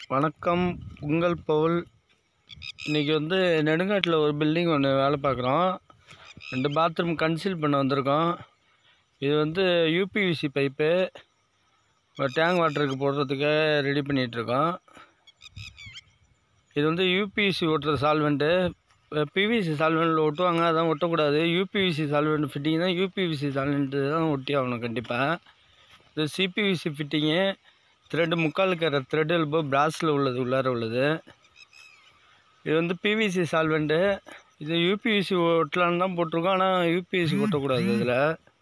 வணக்கம் உங்கள் பவுல் இன்றைக்கி வந்து நெடுங்காட்டில் ஒரு பில்டிங் ஒன்று வேலை பார்க்குறோம் ரெண்டு பாத்ரூம் கன்சீல் பண்ண வந்திருக்கோம் இது வந்து யூபிவிசி பைப்பு டேங்க் வாட்டருக்கு போடுறதுக்கு ரெடி பண்ணிகிட்ருக்கோம் இது வந்து யூபிவிசி ஓட்டுற சால்வெண்ட்டு பிவிசி சால்வெண்ட்டில் ஒட்டுவாங்க அதான் ஒட்டக்கூடாது யூபிவிசி சால்வெண்ட் ஃபிட்டிங் தான் யூபிவிசி சால்வெண்ட்டு தான் ஒட்டி ஆகணும் கண்டிப்பாக இது சிபிவிசி ஃபிட்டிங்கு த்ரெட்டு முக்கால் இருக்கிற த்ரெட் எல்போ பிராஸில் உள்ளது உள்ளார உள்ளது இது வந்து பிவிசி சால்வெண்ட்டு இது யூபிவிசி ஒட்டலான்னு தான் போட்டிருக்கோம் ஆனால் யூபிவிசி ஒட்டக்கூடாது இதில்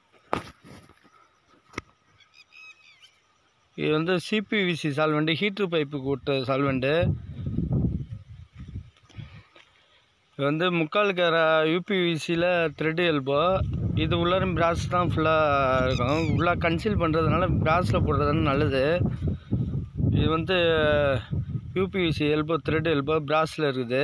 இது வந்து சிபிவிசி சால்வெண்ட்டு ஹீட்ரு பைப்புக்கு விட்ட சால்வெண்ட்டு இது வந்து முக்கால் கேர யூபிவிசியில் த்ரெட் எல்போ இது உள்ளார பிராஸ் தான் ஃபுல்லாக இருக்கும் ஃபுல்லாக கன்சீல் பண்ணுறதுனால பிராஸில் போடுறது நல்லது இது வந்து யூபிவிசி எல்போ த்ரெட் எல்போ பிராஸில் இருக்குது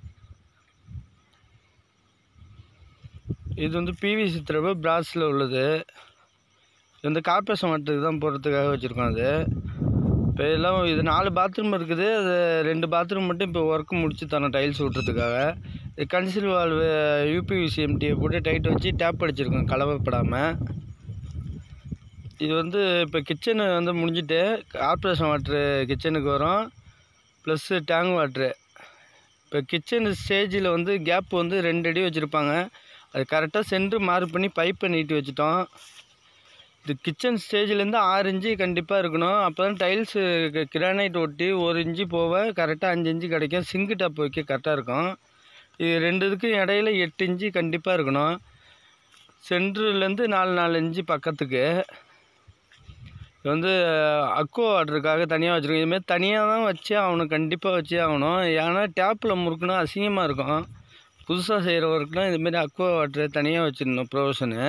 இது வந்து பிவிசி த்ரெட் பிராஸில் உள்ளது இது வந்து காப்பேசம் மட்டத்துக்கு தான் போடுறதுக்காக வச்சுருக்கோம் அது இப்போ எல்லாம் இது நாலு பாத்ரூம் இருக்குது அது ரெண்டு பாத்ரூம் மட்டும் இப்போ ஒர்க் முடிச்சு தரோம் டைல்ஸ் விட்றதுக்காக இது கன்சில் வால்வு யூபிவிசி எம்டியை போட்டு டைட் வச்சு டேப் அடிச்சிருக்கோம் கலவைப்படாமல் இது வந்து இப்போ கிச்சனு வந்து முடிஞ்சிட்டு கார்பரேஷன் வாட்ரு கிச்சனுக்கு வரும் ப்ளஸ்ஸு டேங்க் வாட்ரு இப்போ கிச்சன் ஸ்டேஜில் வந்து கேப் வந்து ரெண்டு அடி வச்சுருப்பாங்க அது கரெக்டாக சென்ட்ரு மார்க் பண்ணி பைப்பை நீட்டி வச்சுட்டோம் இது கிச்சன் ஸ்டேஜ்லேருந்து ஆறு இன்ச்சு கண்டிப்பாக இருக்கணும் அப்போ தான் டைல்ஸு கிரானைட் ஒட்டி ஒரு இன்ச்சு போக கரெக்டாக அஞ்சு இன்ச்சு கிடைக்கும் சிங்கு டாப் வைக்க கரெக்டாக இருக்கும் இது ரெண்டு இதுக்கும் இடையில எட்டு இன்ச்சு கண்டிப்பாக இருக்கணும் சென்ட்ருலேருந்து நாலு நாலு இன்ச்சு பக்கத்துக்கு இது வந்து அக்கோ வாட்டருக்காக தனியாக வச்சுருக்கோம் இதுமாரி தனியாக தான் வச்சு ஆகணும் கண்டிப்பாக வச்சே ஆகணும் ஏன்னா டேப்பில் முறுக்குனா அசிங்கமாக இருக்கும் புதுசாக செய்கிற ஒர்க்னா இதுமாரி அக்வா வாட்டரு தனியாக வச்சிடணும் ப்ரொவிஷனு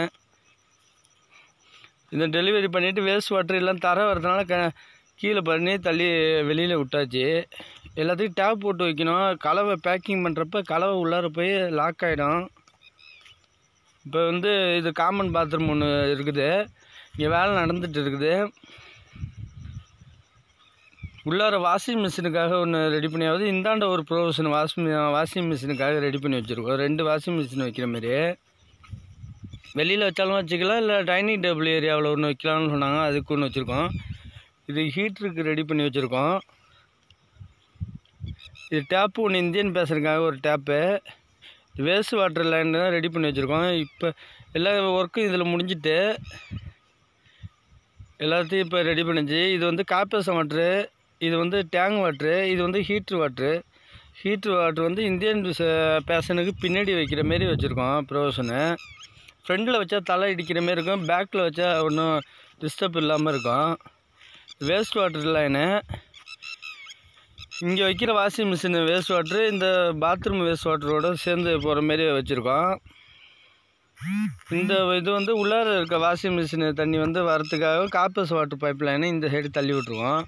இந்த டெலிவரி பண்ணிவிட்டு வேஸ்ட் வாட்டர் எல்லாம் தர வரதுனால க கீழே பண்ணி தள்ளி வெளியில் விட்டாச்சு எல்லாத்துக்கும் டேப் போட்டு வைக்கணும் கலவை பேக்கிங் பண்ணுறப்ப கலவை உள்ளார போய் லாக் ஆகிடும் இப்போ வந்து இது காமன் பாத்ரூம் ஒன்று இருக்குது இங்கே வேலை நடந்துகிட்டு இருக்குது உள்ளார வாஷிங் மிஷினுக்காக ஒன்று ரெடி பண்ணியாவது இந்தாண்ட ஒரு ப்ரொவிஷன் வாஷிங் வாஷிங் மிஷினுக்காக ரெடி பண்ணி வச்சுருக்கோம் ரெண்டு வாஷிங் மிஷின் வைக்கிற மாரி வெளியில் வச்சாலும் வச்சுக்கலாம் இல்லை டைனிங் டேபிள் ஏரியாவில் ஒன்று வைக்கலாம்னு சொன்னாங்க அதுக்கு ஒன்று வச்சுருக்கோம் இது ஹீட்ருக்கு ரெடி பண்ணி வச்சுருக்கோம் இது டேப்பு ஒன்று இந்தியன் பேசுறதுக்காக ஒரு டேப்பு வேஸ்ட் வாட்டர் லைன் தான் ரெடி பண்ணி வச்சுருக்கோம் இப்போ எல்லா ஒர்க்கும் இதில் முடிஞ்சிட்டு எல்லாத்தையும் இப்போ ரெடி பண்ணிச்சு இது வந்து காப்பேசம் வாட்ரு இது வந்து டேங்க் வாட்ரு இது வந்து ஹீட்ரு வாட்ரு ஹீட்ரு வாட்ரு வந்து இந்தியன் பேஷனுக்கு பின்னாடி வைக்கிற மாரி வச்சுருக்கோம் ப்ரொவிஷனு ஃப்ரண்டில் வச்சா தலை இடிக்கிற மாரி இருக்கும் பேக்கில் வச்சா ஒன்றும் டிஸ்டர்ப் இல்லாமல் இருக்கும் வேஸ்ட் வாட்டர் லைனு இங்கே வைக்கிற வாஷிங் மிஷின் வேஸ்ட் வாட்ரு இந்த பாத்ரூம் வேஸ்ட் வாட்டரோட சேர்ந்து போகிற மாரி வச்சுருக்கோம் இந்த இது வந்து உள்ளார இருக்க வாஷிங் மிஷின் தண்ணி வந்து வரத்துக்காக காப்பஸ் வாட்டர் பைப் லைனை இந்த சைடு தள்ளி விட்ருக்கோம்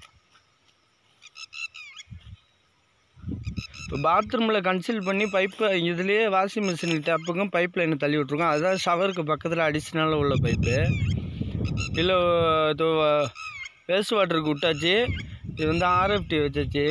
இப்போ பாத்ரூமில் கன்சீல் பண்ணி பைப்பை இதுலேயே வாஷிங் மிஷின் டேப்புக்கும் பைப் லைனை தள்ளி விட்ருக்கோம் அதுதான் ஷவருக்கு பக்கத்தில் அடிஷ்னலாக உள்ள பைப்பு இல்லை இது வேஸ்ட் வாட்டருக்கு விட்டாச்சு இது வந்து ஆர்எஃப்டி வச்சாச்சு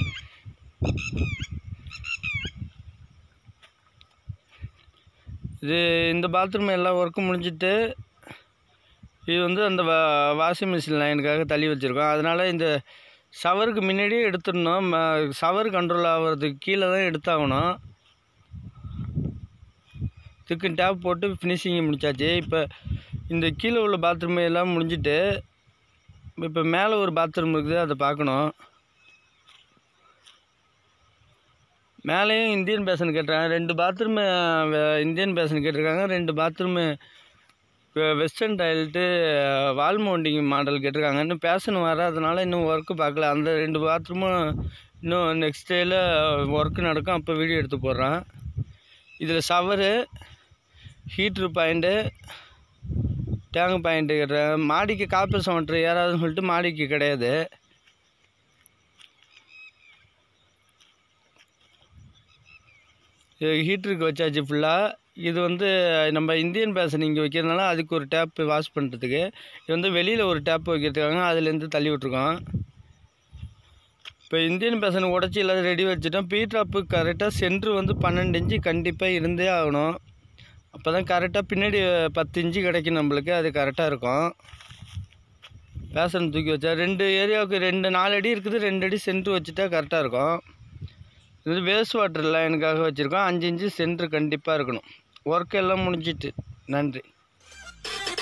இது இந்த பாத்ரூம் எல்லா ஒர்க்கும் முடிஞ்சிட்டு இது வந்து அந்த வா வாஷிங் மிஷின் லைனுக்காக தள்ளி வச்சுருக்கோம் அதனால் இந்த ஷவருக்கு முன்னாடியே எடுத்துடணும் ஷவர் கண்ட்ரோல் ஆகிறதுக்கு கீழே தான் எடுத்தாகணும் திக்கு டேப் போட்டு ஃபினிஷிங் முடிச்சாச்சு இப்போ இந்த கீழே உள்ள பாத்ரூம் எல்லாம் முடிஞ்சிட்டு இப்போ மேலே ஒரு பாத்ரூம் இருக்குது அதை பார்க்கணும் மேலேயும் இந்தியன் பேஷன் கேட்டிருக்காங்க ரெண்டு பாத்ரூமு இந்தியன் பேஷன் கேட்டிருக்காங்க ரெண்டு bathroom western toilet wall mounting model கேட்டிருக்காங்க இன்னும் பேஷன் வராதனால இன்னும் ஒர்க்கு பார்க்கல அந்த ரெண்டு பாத்ரூமும் இன்னும் நெக்ஸ்ட் டேயில் ஒர்க்கு நடக்கும் அப்போ வீடியோ எடுத்து போடுறேன் இதில் shower heater point tank point கேட்டுறேன் மாடிக்கு காப்பர் சவுண்ட்ரு ஏறாதுன்னு சொல்லிட்டு மாடிக்கு கிடையாது ஹீட்டருக்கு வச்சாச்சு ஃபுல்லாக இது வந்து நம்ம இந்தியன் பேஷன் இங்கே வைக்கிறதுனால அதுக்கு ஒரு டேப்பு வாஷ் பண்ணுறதுக்கு இது வந்து வெளியில் ஒரு டேப் வைக்கிறதுக்காக அதுலேருந்து தள்ளி விட்ருக்கோம் இப்போ இந்தியன் பேசன் உடச்சி எல்லாத்தையும் ரெடி வச்சுட்டோம் பீ ட்ராப்பு கரெக்டாக சென்ட்ரு வந்து பன்னெண்டு இன்ச்சு கண்டிப்பாக இருந்தே ஆகணும் அப்போ தான் கரெக்டாக பின்னாடி பத்து இன்ச்சு கிடைக்கும் நம்மளுக்கு அது கரெக்டாக இருக்கும் பேசன் தூக்கி வச்சா ரெண்டு ஏரியாவுக்கு ரெண்டு நாலு அடி இருக்குது ரெண்டு அடி சென்ட்ரு வச்சுட்டா கரெக்டாக இருக்கும் இது வேஸ்ட் வாட்டர் லைனுக்காக வச்சுருக்கோம் அஞ்சு இன்ச்சு சென்ட்ரு கண்டிப்பாக இருக்கணும் ஒர்க் எல்லாம் முடிஞ்சிட்டு நன்றி